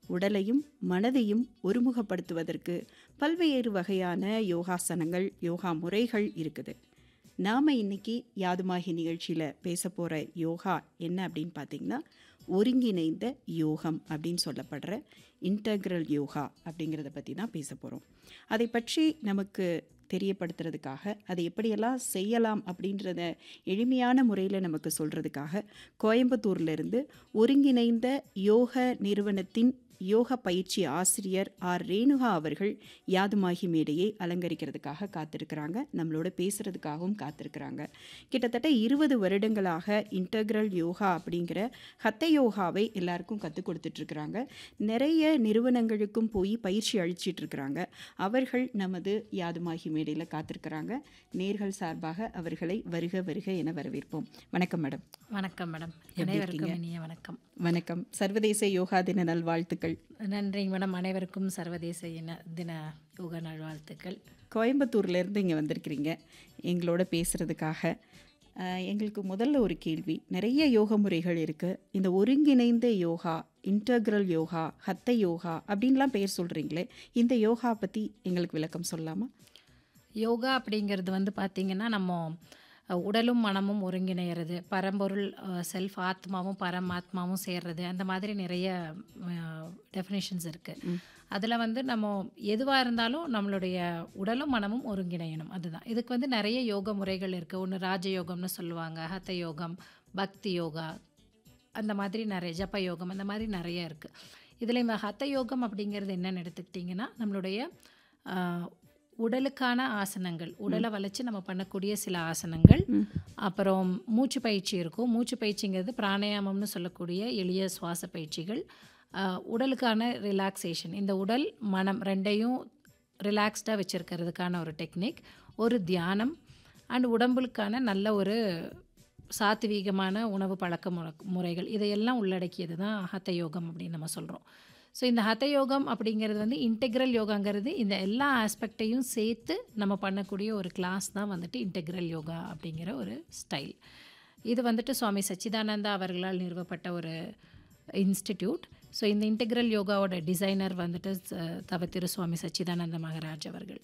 உடலையும் மனதையும் ஒருமுகப்படுத்துவதற்கு பல்வேறு வகையான யோகாசனங்கள் யோகா முறைகள் இருக்குது நாம் இன்னைக்கு யாதுமாகி நிகழ்ச்சியில் பேச போகிற யோகா என்ன அப்படின்னு பார்த்தீங்கன்னா ஒருங்கிணைந்த யோகம் அப்படின்னு சொல்லப்படுற இன்டகிரல் யோகா அப்படிங்கிறத பற்றி தான் பேச போகிறோம் அதை பற்றி நமக்கு தெரியப்படுத்துறதுக்காக அதை எப்படியெல்லாம் செய்யலாம் அப்படின்றத எளிமையான முறையில் நமக்கு சொல்கிறதுக்காக கோயம்புத்தூர்லேருந்து ஒருங்கிணைந்த யோக நிறுவனத்தின் யோக பயிற்சி ஆசிரியர் ஆர் ரேணுகா அவர்கள் யாதுமாகி மேடையை அலங்கரிக்கிறதுக்காக காத்திருக்கிறாங்க நம்மளோட பேசுகிறதுக்காகவும் காத்திருக்கிறாங்க கிட்டத்தட்ட இருபது வருடங்களாக இன்டகிரல் யோகா அப்படிங்கிற ஹத்த யோகாவை எல்லாருக்கும் கற்றுக் கொடுத்துட்ருக்குறாங்க நிறைய நிறுவனங்களுக்கும் போய் பயிற்சி அளிச்சிட்டு இருக்கிறாங்க அவர்கள் நமது யாதுமாகி மேடையில் காத்திருக்கிறாங்க நேர்கள் சார்பாக அவர்களை வருக வருக என வரவேற்போம் வணக்கம் மேடம் வணக்கம் மேடம் எப்படி அனைவருக்கும் இருக்கீங்க? இனிய வணக்கம் வணக்கம் சர்வதேச யோகா தின நல்வாழ்த்துக்கள் நன்றிங்க மேடம் அனைவருக்கும் சர்வதேச இன தின யோக நல்வாழ்த்துக்கள் கோயம்புத்தூர்லேருந்து இங்கே வந்திருக்கிறீங்க எங்களோட பேசுகிறதுக்காக அஹ், எங்களுக்கு முதல்ல ஒரு கேள்வி நிறைய யோக முறைகள் இருக்குது இந்த ஒருங்கிணைந்த yoga integral yoga Hatha yoga அப்படின்லாம் பெயர் சொல்கிறீங்களே இந்த யோகா பற்றி எங்களுக்கு விளக்கம் சொல்லலாமா யோகா அப்படிங்கிறது வந்து பார்த்திங்கன்னா நம்ம அஹ், உடலும் மனமும் ஒருங்கிணையிறது பரம்பொருள் செல்ஃப் ஆத்மாவும் பரமாத்மாவும் சேர்றது அந்த மாதிரி நிறைய டெஃபினேஷன்ஸ் இருக்குது அதில் வந்து நம்ம எதுவாக இருந்தாலும் நம்மளுடைய உடலும் மனமும் ஒருங்கிணையணும் அதுதான் இதுக்கு வந்து நிறைய யோக முறைகள் இருக்குது ஒன்று ராஜயோகம்னு சொல்லுவாங்க ஹத்த யோகம் பக்தி யோகா அந்த மாதிரி நிறைய ஜப்ப யோகம் அந்த மாதிரி நிறைய இருக்குது இதில் இந்த ஹத்த யோகம் அப்படிங்கிறது என்னன்னு எடுத்துக்கிட்டிங்கன்னா நம்மளுடைய ஆஹ், உடலுக்கான ஆசனங்கள் உடலை வளைச்சு நம்ம பண்ணக்கூடிய சில ஆசனங்கள் அப்புறம் மூச்சு பயிற்சி இருக்கும் மூச்சு பயிற்சிங்கிறது பிராணாயாமம்னு சொல்லக்கூடிய எளிய சுவாச பயிற்சிகள் ஆஹ், உடலுக்கான ரிலாக்ஸேஷன் இந்த உடல் மனம் ரெண்டையும் ரிலாக்ஸ்டாக வச்சுருக்கிறதுக்கான ஒரு டெக்னிக் ஒரு தியானம் அண்ட் உடம்புக்கான நல்ல ஒரு சாத்வீகமான உணவு பழக்க முற- முறைகள் இதையெல்லாம் உள்ளடக்கியது தான் ஹத்த யோகம் அப்படின்னு நம்ம சொல்கிறோம் ஸோ இந்த ஹத்த யோகம் அப்படிங்கிறது வந்து இன்டெக்ரல் யோகாங்கிறது இந்த எல்லா ஆஸ்பெக்டையும் சேர்த்து நம்ம பண்ணக்கூடிய ஒரு கிளாஸ் தான் வந்துட்டு இன்டெக்ரல் யோகா அப்படிங்கிற ஒரு ஸ்டைல் இது வந்துட்டு சுவாமி சச்சிதானந்தா அவர்களால் நிறுவப்பட்ட ஒரு இன்ஸ்டிடியூட் ஸோ இந்த இன்டெக்ரல் யோகாவோட டிசைனர் வந்துட்டு ச- தவ திரு சுவாமி சச்சிதானந்த மகராஜ் அவர்கள்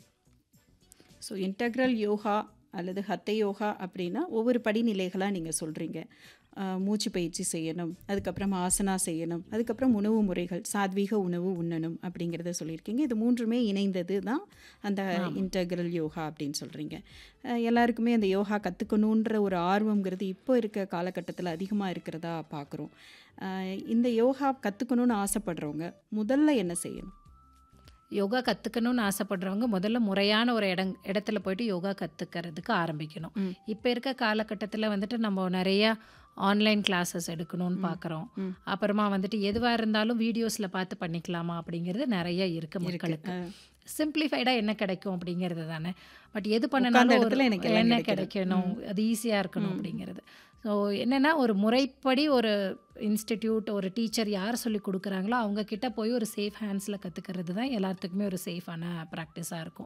ஸோ இன்டகிரல் யோகா அல்லது ஹத்த யோகா அப்படின்னா ஒவ்வொரு படிநிலைகளாக நீங்கள் சொல்கிறீங்க மூச்சு பயிற்சி செய்யணும் அதுக்கப்புறம் ஆசனா செய்யணும் அதுக்கப்புறம் உணவு முறைகள் சாத்வீக உணவு உண்ணணும் அப்படிங்கிறத சொல்லியிருக்கீங்க இது மூன்றுமே இணைந்தது தான் அந்த இன்டகிரல் யோகா அப்படின்னு சொல்கிறீங்க எல்லாருக்குமே அந்த யோகா கற்றுக்கணுன்ற ஒரு ஆர்வங்கிறது இப்போ இருக்க காலகட்டத்தில் அதிகமாக இருக்கிறதா பார்க்குறோம் இந்த யோகா கற்றுக்கணுன்னு ஆசைப்படுறவங்க முதல்ல என்ன செய்யணும் யோகா கற்றுக்கணும்னு ஆசைப்படுறவங்க முதல்ல முறையான ஒரு இடங் இடத்துல போயிட்டு யோகா கற்றுக்கிறதுக்கு ஆரம்பிக்கணும் ம். இப்போ இருக்க காலகட்டத்தில் வந்துட்டு நம்ம நிறைய ஆன்லைன் கிளாஸஸ் எடுக்கணும்னு பார்க்குறோம் ம். அப்புறமா வந்துட்டு எதுவாக இருந்தாலும் வீடியோஸில் பார்த்து பண்ணிக்கலாமா அப்படிங்கிறது நிறைய இருக்குது மக்களுக்கு சிம்பிளிஃபைடாக என்ன கிடைக்கும் அப்படிங்கிறது தானே பட் எது உட்கார்ந்த பண்ணனாலும் ஒரு இடத்துல எனக்கு எல்லாம் என்ன கிடைக்குது. கிடைக்கணும் அது ஈஸியாக இருக்கணும் அப்படிங்கிறது ஸோ என்னென்னா ஒரு முறைப்படி ஒரு இன்ஸ்டிடியூட் ஒரு டீச்சர் யார் சொல்லி கொடுக்குறாங்களோ அவங்க கிட்ட போய் ஒரு சேஃப் ஹேண்ட்ஸில் கற்றுக்கிறது தான் எல்லாத்துக்குமே ஒரு சேஃபான ப்ராக்டிஸாக இருக்கும்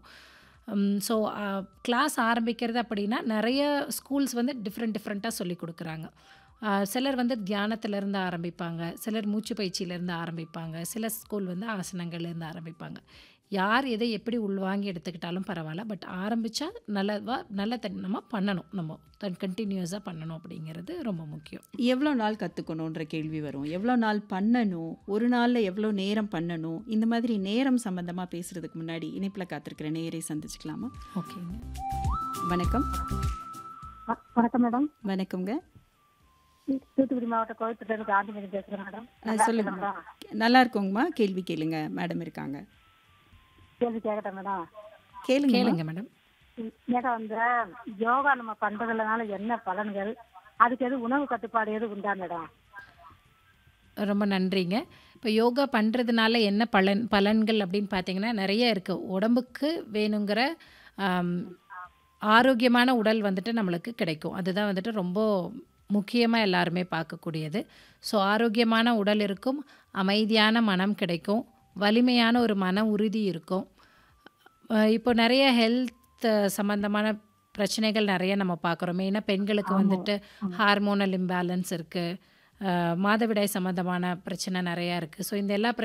ஸோ கிளாஸ் ஆரம்பிக்கிறது அப்படின்னா நிறைய ஸ்கூல்ஸ் வந்து டிஃப்ரெண்ட் டிஃப்ரெண்ட்டாக சொல்லி கொடுக்குறாங்க ஆஹ் சிலர் வந்து தியானத்திலேருந்து ஆரம்பிப்பாங்க சிலர் மூச்சு பயிற்சியிலேருந்து ஆரம்பிப்பாங்க சில ஸ்கூல் வந்து ஆசனங்கள்லேருந்து ஆரம்பிப்பாங்க யார் எதை எப்படி உள்வாங்கி எடுத்துக்கிட்டாலும் பரவாயில்ல பட் ஆரம்பித்தா நல்லவா நல்ல தன்மை பண்ணணும் நம்ம தன் கண்டினியூஸாக பண்ணணும் அப்படிங்கிறது ரொம்ப முக்கியம் எவ்வளோ நாள் கற்றுக்கணுன்ற கேள்வி வரும் எவ்வளோ நாள் பண்ணணும் ஒரு நாளில் எவ்வளோ நேரம் பண்ணணும் இந்த மாதிரி நேரம் சம்பந்தமாக பேசுகிறதுக்கு முன்னாடி இணைப்பில் காத்திருக்கிற நேரை சந்திச்சுக்கலாமா ஓகேங்க வணக்கம் வ- வணக்கம் மேடம் வணக்கம்ங்க தூத்துக்குடி மாவட்டம் கோயம்புத்தூர்லேருந்து காந்திமதி பேசுகிறேன் மேடம் அஹ் சொல்லுங்க நல்லா இருக்கோங்கம்மா கேள்வி கேளுங்க மேடம் இருக்காங்க கேள்வி கேட்கட்டேன் மேடம் கேளுங்க கேளுங்க மேடம் மேடம் இந்த யோகா நம்ம பண்றதுனால என்ன பலன்கள் அதுக்கு எது உணவு கட்டுப்பாடு எது உண்டா மேடம் ரொம்ப நன்றிங்க இப்போ யோகா பண்ணுறதுனால என்ன பலன் பலன்கள் அப்படின்னு பார்த்தீங்கன்னா நிறைய இருக்குது உடம்புக்கு வேணுங்கிற ஆம், ஆரோக்கியமான உடல் வந்துட்டு நம்மளுக்கு கிடைக்கும் அதுதான் வந்துட்டு ரொம்ப முக்கியமாக எல்லாருமே பார்க்கக்கூடியது ஸோ ஆரோக்கியமான உடல் இருக்கும் அமைதியான மனம் கிடைக்கும் வலிமையான ஒரு மன உறுதி இருக்கும் அஹ் இப்போ நிறைய ஹெல்த் சம்மந்தமான பிரச்சனைகள் நிறைய நம்ம பார்க்குறோம் மெயினாக பெண்களுக்கு வந்துட்டு ஹார்மோனல் இம்பேலன்ஸ் இருக்குது மாதவிடாய் சம்மந்தமான பிரச்சனை நிறையா இருக்குது ஸோ இந்த எல்லா